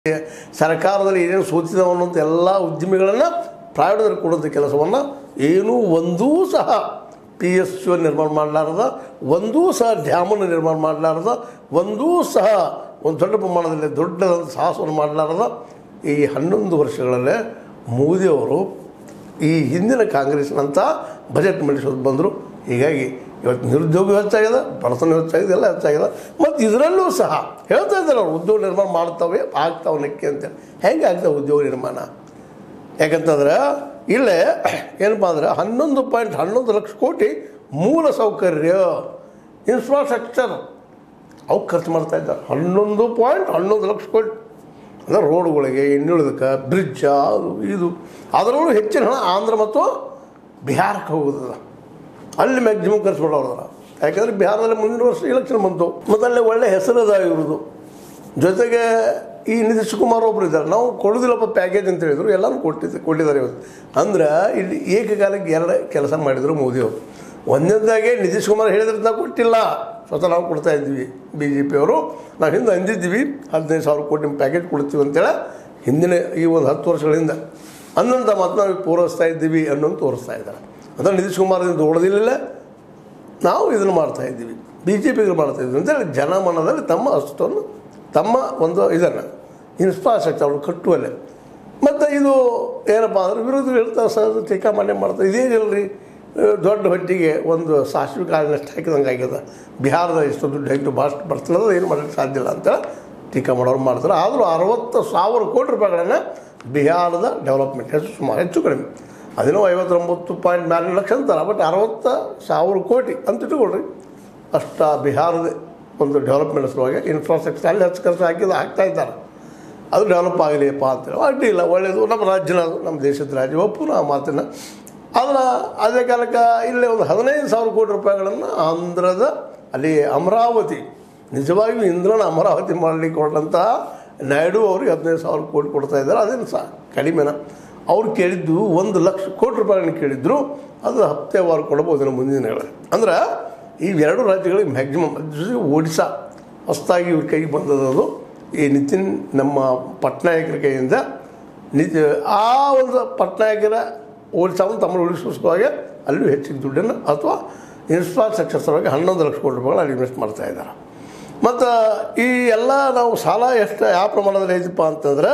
ಸರ್ಕಾರದಲ್ಲಿ ಏನೇನು ಸೂಚಿಸಿದವು ಅನ್ನೋಂಥ ಎಲ್ಲ ಉದ್ಯಮಿಗಳನ್ನು ಪ್ರೈವೇಟ್ದಲ್ಲಿ ಕೊಡೋಂಥ ಕೆಲಸವನ್ನು ಏನೂ ಒಂದೂ ಸಹ ಪಿ ಎಸ್ ಯು ನಿರ್ಮಾಣ ಮಾಡಲಾರದ ಒಂದೂ ಸಹ ಡ್ಯಾಮನ್ನು ನಿರ್ಮಾಣ ಮಾಡಲಾರದ ಒಂದೂ ಸಹ ಒಂದು ದೊಡ್ಡ ಪ್ರಮಾಣದಲ್ಲಿ ದೊಡ್ಡದಾದ ಸಾಹಸವನ್ನು ಮಾಡಲಾರದ ಈ ಹನ್ನೊಂದು ವರ್ಷಗಳಲ್ಲೇ ಮೋದಿಯವರು ಈ ಹಿಂದಿನ ಕಾಂಗ್ರೆಸ್ನಂಥ ಬಜೆಟ್ ಮಂಡಿಸೋದು ಬಂದರು ಹೀಗಾಗಿ ಇವತ್ತು ನಿರುದ್ಯೋಗ ಹೆಚ್ಚಾಗಿದೆ ಬಡತನ ಹೆಚ್ಚಾಗಿದೆ ಎಲ್ಲ ಹೆಚ್ಚಾಗಿದೆ ಮತ್ತು ಇದರಲ್ಲೂ ಸಹ ಹೇಳ್ತಾ ಇದ್ದಾರೆ ಅವ್ರು ಉದ್ಯೋಗ ನಿರ್ಮಾಣ ಮಾಡ್ತಾವೆ ಆಗ್ತಾವೆ ನಕ್ಕೆ ಅಂತೇಳಿ ಹೆಂಗೆ ಆಗ್ತಾವೆ ಉದ್ಯೋಗ ನಿರ್ಮಾಣ ಯಾಕಂತಂದ್ರೆ ಇಲ್ಲೇ ಏನಪ್ಪ ಅಂದ್ರೆ ಹನ್ನೊಂದು ಪಾಯಿಂಟ್ ಹನ್ನೊಂದು ಲಕ್ಷ ಕೋಟಿ ಮೂಲ ಸೌಕರ್ಯ ಇನ್ಫ್ರಾಸ್ಟ್ರಕ್ಚರ್ ಅವು ಖರ್ಚು ಮಾಡ್ತಾ ಇದ್ದಾರೆ ಹನ್ನೊಂದು ಪಾಯಿಂಟ್ ಹನ್ನೊಂದು ಲಕ್ಷ ಕೋಟಿ ಅಂದರೆ ರೋಡ್ಗಳಿಗೆ ಇನ್ನುಳಿದಕ್ಕೆ ಬ್ರಿಡ್ಜ ಅದು ಇದು ಅದರಲ್ಲೂ ಹೆಚ್ಚಿನ ಹಣ ಆಂಧ್ರ ಮತ್ತು ಬಿಹಾರಕ್ಕೆ ಹೋಗೋದದ ಅಲ್ಲಿ ಮ್ಯಾಕ್ಸಿಮಮ್ ಖರ್ಚು ಮಾಡೋದ್ರ ಯಾಕಂದರೆ ಬಿಹಾರದಲ್ಲಿ ಮುಂದಿನ ವರ್ಷ ಇಲೆಕ್ಷನ್ ಬಂತು ಮತ್ತು ಅಲ್ಲಿ ಒಳ್ಳೆ ಹೆಸರದ ಇವ್ರದ್ದು ಜೊತೆಗೆ ಈ ನಿತೀಶ್ ಕುಮಾರ್ ಒಬ್ರು ಇದ್ದಾರೆ ನಾವು ಕೊಡೋದಿಲ್ಲಪ್ಪ ಪ್ಯಾಕೇಜ್ ಅಂತ ಹೇಳಿದ್ರು ಎಲ್ಲರೂ ಕೊಟ್ಟಿದ್ದೆ ಕೊಟ್ಟಿದ್ದಾರೆ ಇವತ್ತು ಅಂದ್ರೆ ಇಲ್ಲಿ ಏಕಕಾಲಕ್ಕೆ ಎರಡು ಕೆಲಸ ಮಾಡಿದರು ಮೋದಿಯವರು ಒಂದನೇದಾಗೆ ನಿತೀಶ್ ಕುಮಾರ್ ಹೇಳಿದ್ರೆ ನಾವು ಕೊಟ್ಟಿಲ್ಲ ಸ್ವತಃ ನಾವು ಕೊಡ್ತಾ ಇದ್ವಿ ಬಿ ಜೆ ಪಿಯವರು ನಾವು ಹಿಂದೆ ಅಂದಿದ್ವಿ ಹದಿನೈದು ಸಾವಿರ ಕೋಟಿ ಪ್ಯಾಕೇಜ್ ಕೊಡ್ತೀವಿ ಅಂತೇಳಿ ಹಿಂದಿನ ಈ ಒಂದು ಹತ್ತು ವರ್ಷಗಳಿಂದ ಅನ್ನೋಂಥ ಮಾತು ನಾವು ಪೂರೈಸ್ತಾ ಇದ್ದೀವಿ ಅನ್ನೋದು ತೋರಿಸ್ತಾ ಇದ್ದಾರೆ ಅಂದರೆ ನಿತೀಶ್ ಕುಮಾರದಿಂದ ಓಡೋದಿಲ್ಲ ನಾವು ಇದನ್ನು ಮಾಡ್ತಾ ಇದ್ದೀವಿ ಬಿ ಜೆ ಪಿಗಳು ಮಾಡ್ತಾ ಇದ್ದೀವಿ ಅಂತೇಳಿ ಜನಮನದಲ್ಲಿ ತಮ್ಮ ಅಷ್ಟನ್ನು ತಮ್ಮ ಒಂದು ಇದನ್ನು ಇನ್ಫ್ರಾಸ್ಟ್ರಕ್ಚರ್ ಅವರು ಕಟ್ಟುವಲ್ಲೇ ಮತ್ತು ಇದು ಏನಪ್ಪ ಅಂದ್ರೆ ವಿರೋಧಿಗಳು ಹೇಳ್ತಾರೆ ಸರ್ ಟೀಕಾ ಮಾನ್ಯ ಮಾಡ್ತಾರೆ ಇದೇನಿಲ್ಲರಿ ದೊಡ್ಡ ಹೊಟ್ಟಿಗೆ ಒಂದು ಸಾಸಿವೆ ಕಾಳಿನಷ್ಟು ಹಾಕಿದಂಗೆ ಆಗ್ಯದ ಬಿಹಾರದ ಇಷ್ಟು ದುಡ್ಡು ಹಾಕಿದ್ದು ಭಾಳಷ್ಟು ಬರ್ತದೆ ಏನು ಮಾಡೋಕ್ಕೆ ಸಾಧ್ಯ ಇಲ್ಲ ಅಂತ ಟೀಕಾ ಮಾಡೋರು ಮಾಡ್ತಾರೆ ಆದರೂ ಅರವತ್ತು ಸಾವಿರ ಕೋಟಿ ರೂಪಾಯಿಗಳನ್ನು ಬಿಹಾರದ ಡೆವಲಪ್ಮೆಂಟ್ ಹೆಚ್ಚು ಸುಮಾರು ಹೆಚ್ಚು ಕಡಿಮೆ ಅದೇನೋ ಐವತ್ತೊಂಬತ್ತು ಪಾಯಿಂಟ್ ನಾಲ್ಕು ಲಕ್ಷ ಅಂತಾರೆ ಬಟ್ ಅರವತ್ತು ಸಾವಿರ ಕೋಟಿ ಅಂತ ಇಟ್ಕೊಳ್ರಿ ಅಷ್ಟು ಆ ಬಿಹಾರದ ಒಂದು ಡೆವಲಪ್ಮೆಂಟ್ ಸಲುವಾಗಿ ಇನ್ಫ್ರಾಸ್ಟ್ರಕ್ಚರ್ ಅಲ್ಲಿ ಹೆಚ್ಚು ಖರ್ಚು ಹಾಕಿದ್ದು ಹಾಕ್ತಾ ಇದ್ದಾರೆ ಅದು ಡೆವಲಪ್ ಆಗಲಿಯಪ್ಪ ಅಂತೇಳಿ ಅಡ್ಡಿ ಇಲ್ಲ ಒಳ್ಳೆಯದು ನಮ್ಮ ರಾಜ್ಯನ ಅದು ನಮ್ಮ ದೇಶದ ರಾಜ್ಯ ಒಪ್ಪು ಆ ಮಾತನ್ನು ಆದರೆ ಅದೇ ಕಾಲಕ್ಕೆ ಇಲ್ಲೇ ಒಂದು ಹದಿನೈದು ಸಾವಿರ ಕೋಟಿ ರೂಪಾಯಿಗಳನ್ನು ಆಂಧ್ರದ ಅಲ್ಲಿ ಅಮರಾವತಿ ನಿಜವಾಗಿಯೂ ಇಂದ್ರನ ಅಮರಾವತಿ ಮಾಡಲಿಕ್ಕೆ ಹೊರಟಂತಹ ನಾಯ್ಡು ಅವ್ರಿಗೆ ಹದಿನೈದು ಸಾವಿರ ಕೋಟಿ ಕೊಡ್ತಾ ಇದ್ದಾರೆ ಅದೇನು ಸಹ ಕಡಿಮೆನ ಅವ್ರು ಕೇಳಿದ್ದು ಒಂದು ಲಕ್ಷ ಕೋಟಿ ರೂಪಾಯಿಗಳನ್ನ ಕೇಳಿದ್ರು ಅದು ಹಪ್ತೆವಾರ ಕೊಡ್ಬೋದು ಮುಂದಿನ ದಿನಗಳಲ್ಲಿ ಅಂದ್ರೆ ಈ ಎರಡು ರಾಜ್ಯಗಳಿಗೆ ಮ್ಯಾಕ್ಸಿಮಮ್ ಜೊತೆಗೆ ಒಡಿಶಾ ಹೊಸದಾಗಿ ಇವ್ರ ಕೈಗೆ ಬಂದದ್ದು ಈ ನಿತಿನ್ ನಮ್ಮ ಪಟ್ನಾಯಕರ ಕೈಯಿಂದ ನಿಜ ಆ ಒಂದು ಪಟ್ನಾಯಕರ ಒಡಿಶಾವನ್ನು ತಮ್ಮನ್ನು ಉಳಿಸೋಸ್ಕರವಾಗಿ ಅಲ್ಲೂ ಹೆಚ್ಚಿನ ದುಡ್ಡನ್ನು ಅಥವಾ ಇನ್ಫ್ರಾಸ್ಟ್ರಕ್ಚರ್ ಸಲುವಾಗಿ ಹನ್ನೊಂದು ಲಕ್ಷ ಕೋಟಿ ರೂಪಾಯಿಗಳು ಅಲ್ಲಿ ಇನ್ವೆಸ್ಟ್ ಮಾಡ್ತಾ ಇದ್ದಾರೆ ಮತ್ತು ಈ ಎಲ್ಲ ನಾವು ಸಾಲ ಎಷ್ಟು ಯಾವ ಪ್ರಮಾಣದಲ್ಲಿ ಐತಪ್ಪ ಅಂತಂದ್ರೆ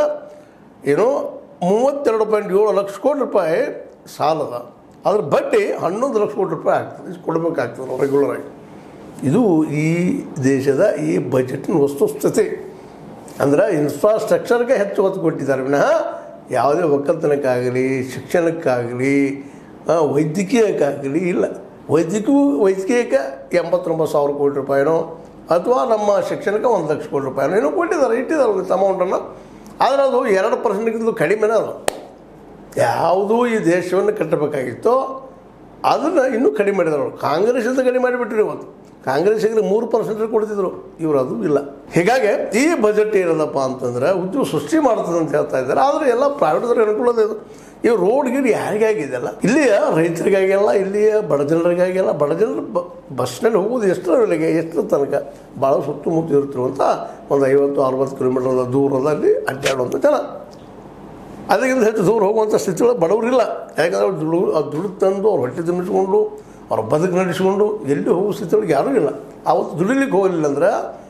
ಏನು ಮೂವತ್ತೆರಡು ಪಾಯಿಂಟ್ ಏಳು ಲಕ್ಷ ಕೋಟಿ ರೂಪಾಯಿ ಸಾಲದ ಅದ್ರ ಬಡ್ಡಿ ಹನ್ನೊಂದು ಲಕ್ಷ ಕೋಟಿ ರೂಪಾಯಿ ಆಗ್ತದೆ ಇದು ಕೊಡಬೇಕಾಗ್ತದೆ ರೆಗ್ಯುಲರ್ ಆಗಿ ಇದು ಈ ದೇಶದ ಈ ಬಜೆಟ್ನ ವಸ್ತುಸ್ಥಿತಿ ಅಂದ್ರೆ ಇನ್ಫ್ರಾಸ್ಟ್ರಕ್ಚರ್ಗೆ ಹೆಚ್ಚು ಒತ್ತು ಕೊಟ್ಟಿದ್ದಾರೆ ವಿನಃ ಯಾವುದೇ ಒಕ್ಕಲ್ತನಕ್ಕಾಗಲಿ ಶಿಕ್ಷಣಕ್ಕಾಗಲಿ ಆ, ವೈದ್ಯಕೀಯಕ್ಕಾಗಲಿ ಇಲ್ಲ ವೈದ್ಯಕೀಯ ವೈದ್ಯಕೀಯಕ್ಕೆ ಎಂಬತ್ತೊಂಬತ್ತು ಸಾವಿರ ಕೋಟಿ ರೂಪಾಯಿನೋ ಅಥವಾ ನಮ್ಮ ಶಿಕ್ಷಣಕ್ಕೆ ಒಂದು ಲಕ್ಷ ಕೋಟಿ ರೂಪಾಯಿನೋ ಏನೋ ಕೊಟ್ಟಿದ್ದಾರೆ ಇಟ್ಟಿದ್ದಾರೆ ಒಂದು ಅಮೌಂಟನ್ನು ಆದರೆ ಅದು ಎರಡು ಪರ್ಸೆಂಟ್ಗಿಂತ ಕಡಿಮೆನೇ ಅದು ಯಾವುದೂ ಈ ದೇಶವನ್ನು ಕಟ್ಟಬೇಕಾಗಿತ್ತೋ ಅದನ್ನು ಇನ್ನೂ ಕಡಿಮೆ ಮಾಡಿದ್ರು ಅವರು ಕಾಂಗ್ರೆಸ್ಸಿಂದ ಕಡಿಮೆ ಮಾಡಿಬಿಟ್ರು ಇವತ್ತು ಕಾಂಗ್ರೆಸ್ಸಿಗೆ ಮೂರು ಪರ್ಸೆಂಟ್ ಕೊಡ್ತಿದ್ರು ಇವರು ಅದು ಇಲ್ಲ ಹೀಗಾಗಿ ಈ ಬಜೆಟ್ ಏನದಪ್ಪ ಅಂತಂದ್ರೆ ಉದ್ಯೋಗ ಸೃಷ್ಟಿ ಮಾಡ್ತದೆ ಅಂತ ಹೇಳ್ತಾ ಇದ್ದಾರೆ ಆದರೆ ಎಲ್ಲ ಪ್ರೈವೇಟ್ದವ್ರಿಗೆ ಅನುಕೂಲದ ಇದು ಈ ರೋಡ್ ಗಿಡ್ ಯಾರಿಗಾಗಿದೆಲ್ಲ ಇಲ್ಲಿಯ ರೈತರಿಗಾಗಿಲ್ಲ ಇಲ್ಲಿಯ ಬಡ ಜನರಿಗಾಗಿಲ್ಲ ಬಡ ಜನರು ಬ ಬಸ್ನಲ್ಲಿ ಹೋಗೋದು ಎಷ್ಟರ ವೇಳೆಗೆ ಎಷ್ಟರ ತನಕ ಭಾಳ ಸುತ್ತಮುತ್ತ ಇರ್ತಿರುವಂಥ ಒಂದು ಐವತ್ತು ಅರವತ್ತು ಕಿಲೋಮೀಟರ್ ದೂರದಲ್ಲಿ ಅಡ್ಡಾಡುವಂಥ ಜನ ಅದಕ್ಕಿಂತ ಹೆಚ್ಚು ದೂರ ಹೋಗುವಂಥ ಸ್ಥಿತಿಗಳು ಬಡವರಿಲ್ಲ ಯಾಕಂದ್ರೆ ಅವ್ರು ದುಡು ಅದು ದುಡ್ಡು ತಂದು ಅವ್ರು ಹೊಟ್ಟೆ ತುಂಬಿಸ್ಕೊಂಡು ಅವ್ರ ಬದುಕು ನಡೆಸ್ಕೊಂಡು ಎಲ್ಲಿ ಹೋಗೋ ಸ್ಥಿತಿಯೊಳಗೆ ಯಾರೂ ಇಲ್ಲ ಅವತ್ತು ದುಡಿಲಿಕ್ಕೆ ಹೋಗಲಿಲ್ಲ ಅಂದ್ರೆ